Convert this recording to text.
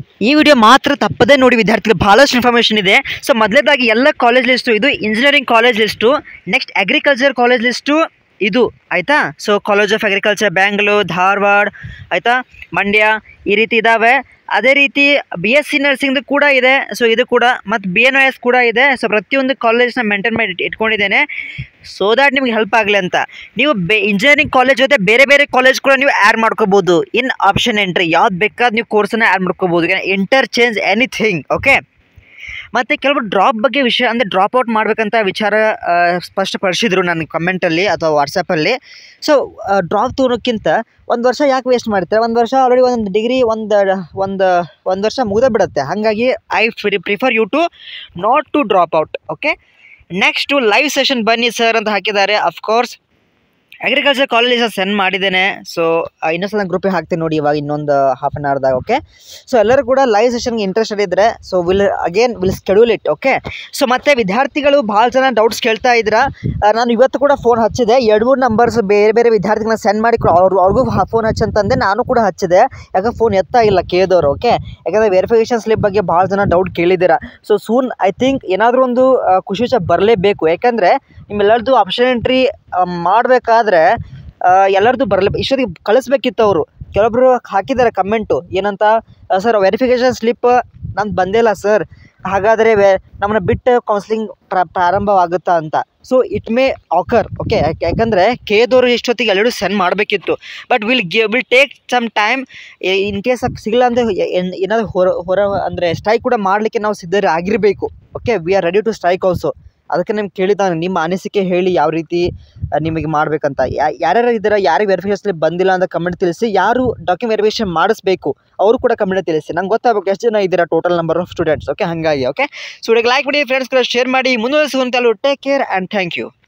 ಈ ವಿಡಿಯೋ ಮಾತ್ರ ತಪ್ಪದೇ ನೋಡಿ ವಿದ್ಯಾರ್ಥಿಗಳು ಭಾಳಷ್ಟು ಇನ್ಫಾರ್ಮೇಷನ್ ಇದೆ ಸೊ ಮೊದಲೇದಾಗಿ ಎಲ್ಲ ಕಾಲೇಜ್ ಲಿಸ್ಟು ಇದು engineering college list next agriculture college list ಇದು ಆಯಿತಾ so college of agriculture Bangalore Dharwad ಆಯಿತಾ ಮಂಡ್ಯ ಈ ರೀತಿ ಇದ್ದಾವೆ ಅದೇ ರೀತಿ ಬಿ ಎಸ್ ಸಿ ನರ್ಸಿಂಗ್ದು ಕೂಡ ಇದೆ ಸೊ ಇದು ಕೂಡ ಮತ್ತು ಬಿ ಎನ್ ಒ ಎಸ್ ಕೂಡ ಇದೆ ಸೊ ಪ್ರತಿಯೊಂದು ಕಾಲೇಜ್ನ ಮೇಂಟೈನ್ ಮಾಡಿ ಇಟ್- ಇಟ್ಕೊಂಡಿದ್ದೇನೆ ಸೊ ದ್ಯಾಟ್ ನಿಮ್ಗೆ ಹೆಲ್ಪ್ ಆಗಲಿ ಅಂತ ನೀವು ಬೆ ಇಂಜಿನಿಯರಿಂಗ್ ಕಾಲೇಜ್ ಜೊತೆ ಬೇರೆ ಬೇರೆ ಕಾಲೇಜ್ ಕೂಡ ನೀವು ಆ್ಯಡ್ ಮಾಡ್ಕೋಬೋದು ಇನ್ ಆಪ್ಷನ್ ಎಂಟ್ರಿ ಯಾವ್ದು ಬೇಕಾದ ನೀವು ಕೋರ್ಸನ್ನ ಆ್ಯಡ್ ಮಾಡ್ಕೋಬೋದು ಇಂಟರ್ಚೇಂಜ್ ಎನಿಥಿಂಗ್ ಓಕೆ ಮತ್ತು ಕೆಲವರು ಡ್ರಾಪ್ ಬಗ್ಗೆ ವಿಷಯ ಅಂದರೆ ಡ್ರಾಪ್ ಔಟ್ ಮಾಡಬೇಕಂತ ವಿಚಾರ ಆ, ಸ್ಪಷ್ಟಪಡಿಸಿದ್ರು ನನ್ನ ಕಮೆಂಟಲ್ಲಿ ಅಥವಾ ವಾಟ್ಸಪ್ಪಲ್ಲಿ ಸೊ ಡ್ರಾಪ್ ತೊಗೊಳೋಕ್ಕಿಂತ ಒಂದು ವರ್ಷ ಯಾಕೆ ವೇಸ್ಟ್ ಮಾಡ್ತಾರೆ ಒಂದು ವರ್ಷ ಆಲ್ರೆಡಿ ಒಂದು ಡಿಗ್ರಿ ಒಂದು ಒಂದು ಒಂದು ವರ್ಷ ಮುಗಿದೇ ಬಿಡುತ್ತೆ ಹಾಗಾಗಿ I prefer you to not to drop out okay next live session ಬನ್ನಿ ಸರ್ ಅಂತ ಹಾಕಿದ್ದಾರೆ ಅಫ್ಕೋರ್ಸ್ ಅಗ್ರಿಕಲ್ಚರ್ ಕಾಲೇಜ್ ಸೆಂಡ್ ಮಾಡಿದ್ದೇನೆ ಸೊ ಇನ್ನೊಂದ್ಸಲ ಗ್ರೂಪಿಗೆ ಹಾಕ್ತೀನಿ ನೋಡಿ ಇವಾಗ ಇನ್ನೊಂದು ಹಾಫ್ ಆನ್ ಅವರ್ದಾಗ ಓಕೆ ಸೊ ಎಲ್ಲರೂ ಕೂಡ ಲೈವ್ ಸೆಷನ್ಗೆ ಇಂಟ್ರೆಸ್ಟೆಡ್ ಇದ್ದರೆ so will again will schedule it okay so ಮತ್ತೆ ವಿದ್ಯಾರ್ಥಿಗಳು ಭಾಳ ಜನ ಡೌಟ್ಸ್ ಕೇಳ್ತಾ ಇದ್ದೀರಾ ಆ, ನಾನು ಇವತ್ತು ಕೂಡ ಫೋನ್ ಹಚ್ಚಿದೆ ಎರಡು ಮೂರು ನಂಬರ್ಸ್ ಬೇರೆ ಬೇರೆ ವಿದ್ಯಾರ್ಥಿಗಳನ್ನ ಸೆಂಡ್ ಮಾಡಿ ಅವ್ರು ಅವ್ರಿಗೂ ಫೋನ್ ಹಚ್ಚಂತಂದೆ ನಾನು ಕೂಡ ಹಚ್ಚಿದೆ ಯಾಕಂದ್ರೆ ಫೋನ್ ಎತ್ತಾ ಇಲ್ಲ ಕೇಳಿದವರು ಓಕೆ ಯಾಕಂದರೆ ವೆರಿಫಿಕೇಷನ್ ಸ್ಲಿಪ್ ಬಗ್ಗೆ ಭಾಳ ಜನ ಡೌಟ್ ಕೇಳಿದ್ದೀರಾ ಸೊ ಸೂನ್ ಐ ಥಿಂಕ್ ಏನಾದರೂ ಒಂದು ಆ, ಖುಷಿ ವಿಷಯ ಬರಲೇಬೇಕು ಯಾಕಂದರೆ ನಿಮ್ಮೆಲ್ಲರದು ಆಪ್ಷನ್ ಎಂಟ್ರಿ ಮಾಡಬೇಕಾದ್ರೆ ಎಲ್ಲರದು ಬರಲೇ ಇಷ್ಟೊತ್ತಿಗೆ ಕಳಿಸ್ಬೇಕಿತ್ತು ಅವರು ಕೆಲವೊಬ್ರು ಹಾಕಿದ್ದಾರೆ ಕಮೆಂಟು ಏನಂತ ಸರ್ ವೆರಿಫಿಕೇಷನ್ ಸ್ಲಿಪ್ ನಮ್ದು ಬಂದಿಲ್ಲ ಸರ್ ಹಾಗಾದರೆ ವೇ ನಮ್ಮನ್ನ ಬಿಟ್ಟು ಕೌನ್ಸ್ಲಿಂಗ್ ಪ್ರ ಪ್ರಾರಂಭವಾಗುತ್ತಾ ಅಂತ so it may occur okay ಯಾಕಂದರೆ ಕೇದವರು ಇಷ್ಟೊತ್ತಿಗೆ ಎಲ್ಲರೂ ಸೆಂಡ್ ಮಾಡಬೇಕಿತ್ತು ಬಟ್ ವಿಲ್ ಗಿ will take some time in case ಸಿಗಲ್ಲ ಅಂದರೆ ಏನಾದರೂ ಹೊರ ಹೊರ ಅಂದರೆ ಸ್ಟ್ರೈಕ್ ಕೂಡ ಮಾಡಲಿಕ್ಕೆ ನಾವು ಸಿದ್ಧರು ಆಗಿರಬೇಕು okay we are ready to strike also ಅದಕ್ಕೆ ನಿಮ್ಗೆ ಕೇಳಿದ್ದಾನೆ ನಿಮ್ಮ ಅನಿಸಿಕೆ ಹೇಳಿ ಯಾವ ರೀತಿ ಆ, ನಿಮಗೆ ಮಾಡಬೇಕಂತ ಯಾರ್ಯಾರು ಇದ್ದೀರಾ ಯಾರಿಗೆ ವೆರಿಫಿಕೇಷನ್ ಬಂದಿಲ್ಲ ಅಂತ ಕಮೆಂಟ್ ತಿಳಿಸಿ ಯಾರು ಡಾಕ್ಯುಮೆಂಟ್ ವೆರಿಫಿಕೇಷನ್ ಮಾಡಿಸ್ಬೇಕು ಅವರು ಕೂಡ ಕಮೆಂಟ್ ತಿಳಿಸಿ ನಂಗೆ ಗೊತ್ತಾಗಬೇಕು ಎಷ್ಟು ಜನ ಇದ್ದೀರಾ total number of students okay ಹಾಗಾಗಿ ಓಕೆ ಸೊ ಲೈಕ್ ಮಾಡಿ ಫ್ರೆಂಡ್ಸ್ಗಳ ಶೇರ್ ಮಾಡಿ ಮುಂದುವರಿಸುವಂತೆಲ್ಲ take care and thank you